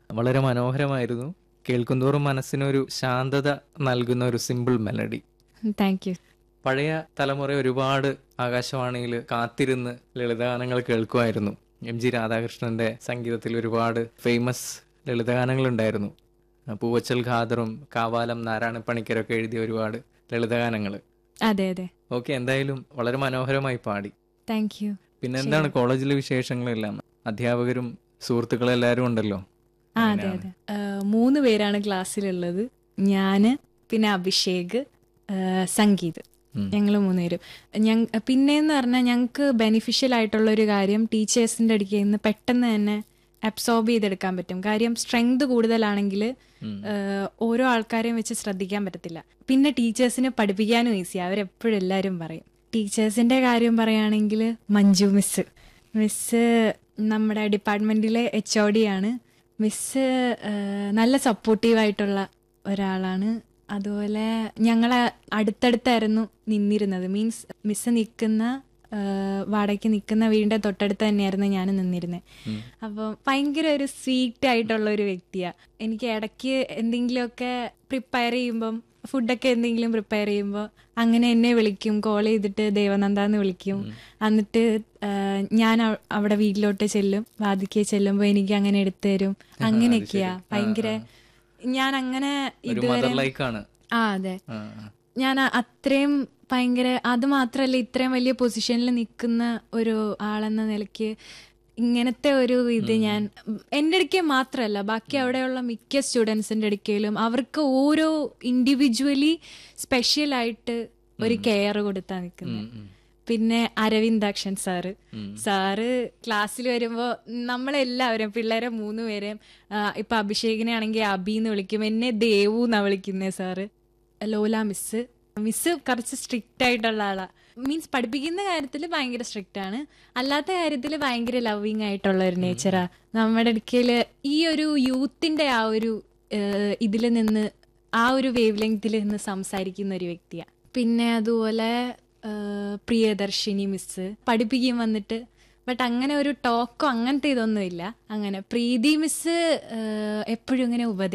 വളരെ മനോഹരമായിരുന്നു കേൾക്കുന്തോറും മനസ്സിനൊരു ശാന്തത നൽകുന്ന ഒരു സിമ്പിൾ മെലഡി താങ്ക് യു പഴയ തലമുറ ഒരുപാട് ആകാശവാണിയിൽ കാത്തിരുന്ന് ലളിതഗാനങ്ങൾ കേൾക്കുമായിരുന്നു എം ജി രാധാകൃഷ്ണന്റെ സംഗീതത്തിൽ ഒരുപാട് ഫേമസ് ലളിതഗാനങ്ങൾ ഉണ്ടായിരുന്നു പൂവച്ചൽ ഖാദറും കാവാലം നാരായണ പണിക്കരൊക്കെ എഴുതിയ ഒരുപാട് ലളിതഗാനങ്ങൾ അതെ അതെ ഓക്കെ എന്തായാലും വളരെ മനോഹരമായി പാടി താങ്ക് യു പിന്നെ എന്താണ് കോളേജിലെ വിശേഷങ്ങളെല്ലാം അധ്യാപകരും സുഹൃത്തുക്കളും എല്ലാവരും ഉണ്ടല്ലോ ആ അതെ അതെ ആ, മൂന്ന് പേരാണ് ക്ലാസ്സിലുള്ളത് ഞാന് പിന്നെ അഭിഷേക് ആ, സംഗീത് ഉം. ഞങ്ങൾ മൂന്നുപേരും ഞങ്ങ പിന്നെന്ന് പറഞ്ഞാൽ ഞങ്ങൾക്ക് ബെനിഫിഷ്യൽ ആയിട്ടുള്ള ഒരു കാര്യം ടീച്ചേഴ്സിന്റെ അടുക്കൽ നിന്ന് പെട്ടെന്ന് തന്നെ അബ്സോർബ് ചെയ്തെടുക്കാൻ പറ്റും കാര്യം സ്ട്രെങ്ത് കൂടുതലാണെങ്കിൽ ഉം. ഓരോ ആൾക്കാരെയും വെച്ച് ശ്രദ്ധിക്കാൻ പറ്റത്തില്ല പിന്നെ ടീച്ചേഴ്സിനെ പഠിപ്പിക്കാനും ഈസി അവരെപ്പോഴും എല്ലാവരും പറയും ടീച്ചേഴ്സിന്റെ കാര്യം പറയുകയാണെങ്കിൽ മഞ്ജു മിസ് മിസ് നമ്മുടെ ഡിപ്പാർട്ട്മെന്റിലെ എച്ച് ഒ ഡി ആണ് മിസ് നല്ല സപ്പോർട്ടീവായിട്ടുള്ള ഒരാളാണ് അതുപോലെ ഞങ്ങളെ അടുത്തടുത്തായിരുന്നു നിന്നിരുന്നത് മീൻസ് മിസ് നിൽക്കുന്ന വാടകയ്ക്ക് നിൽക്കുന്ന വീടിന്റെ തൊട്ടടുത്ത് തന്നെയായിരുന്നു ഞാൻ നിന്നിരുന്നത് ഉം. അപ്പോൾ ഭയങ്കര ഒരു സ്വീറ്റ് ആയിട്ടുള്ള ഒരു വ്യക്തിയാണ് എനിക്ക് ഇടയ്ക്ക് എന്തെങ്കിലുമൊക്കെ പ്രിപ്പയർ ചെയ്യുമ്പം ഫുഡൊക്കെ എന്തെങ്കിലും പ്രിപ്പയർ ചെയ്യുമ്പോൾ അങ്ങനെ എന്നെ വിളിക്കും കോൾ ചെയ്തിട്ട് ദേവനന്ദ എന്ന് വിളിക്കും എന്നിട്ട് ആ, ഞാൻ അവ- അവിടെ വീട്ടിലോട്ട് ചെല്ലും വാതിക്കെ ചെല്ലുമ്പോൾ എനിക്ക് അങ്ങനെ എടുത്തു തരും അങ്ങനെയൊക്കെയാ ഭയങ്കര ഞാൻ അങ്ങനെ ഒരു ഇതുവരെ മദർ ലൈക്കാണ് ആ അതെ ഞാൻ അ- അത്രയും ഭയങ്കര അത് മാത്രല്ല ഇത്രയും വലിയ പൊസിഷനിൽ നിൽക്കുന്ന ഒരു ആളെന്ന നിലയ്ക്ക് ഇങ്ങനത്തെ ഒരു ഇത് ഞാൻ എൻ്റെ അടുക്കെ മാത്രമല്ല ബാക്കി അവിടെയുള്ള മിക്ക സ്റ്റുഡൻസിന്റെ അടുക്കയിലും അവർക്ക് ഓരോ ഇൻഡിവിജ്വലി സ്പെഷ്യൽ ആയിട്ട് ഒരു കെയർ കൊടുത്താ നിൽക്കുന്നത് പിന്നെ അരവിന്ദാക്ഷൻ സാറ് സാറ് ക്ലാസ്സിൽ വരുമ്പോൾ നമ്മളെല്ലാവരും പിള്ളേരെ മൂന്ന് പേരെയും ആ, ഇപ്പൊ അഭിഷേകിനെ ആണെങ്കിൽ അബി എന്ന് വിളിക്കും എന്നെ ദേവു എന്നാ വിളിക്കുന്നേ സാറ് ലോല മിസ് മിസ് കുറച്ച് സ്ട്രിക്റ്റ് ആയിട്ടുള്ള ആളാ മീൻസ് പഠിപ്പിക്കുന്ന കാര്യത്തിൽ ഭയങ്കര സ്ട്രിക്റ്റ് ആണ് അല്ലാത്ത കാര്യത്തിൽ ഭയങ്കര ലവിങ് ആയിട്ടുള്ള ഒരു നേച്ചറാ നമ്മുടെ ഇടയ്ക്കല് ഈ ഒരു യൂത്തിന്റെ ആ ഒരു ഇതിൽ നിന്ന് ആ ഒരു വേവ് ലെങ്തിൽ നിന്ന് സംസാരിക്കുന്ന ഒരു വ്യക്തിയാണ് പിന്നെ അതുപോലെ ആ, പ്രിയദർശിനി മിസ് പഠിപ്പിക്കും വന്നിട്ട് ബട്ട് അങ്ങനെ ഒരു ടോക്കോ അങ്ങനത്തെ ഇതൊന്നുമില്ല അങ്ങനെ പ്രീതി മിസ് എപ്പോഴും ഇങ്ങനെ ഉപദേശിക്കും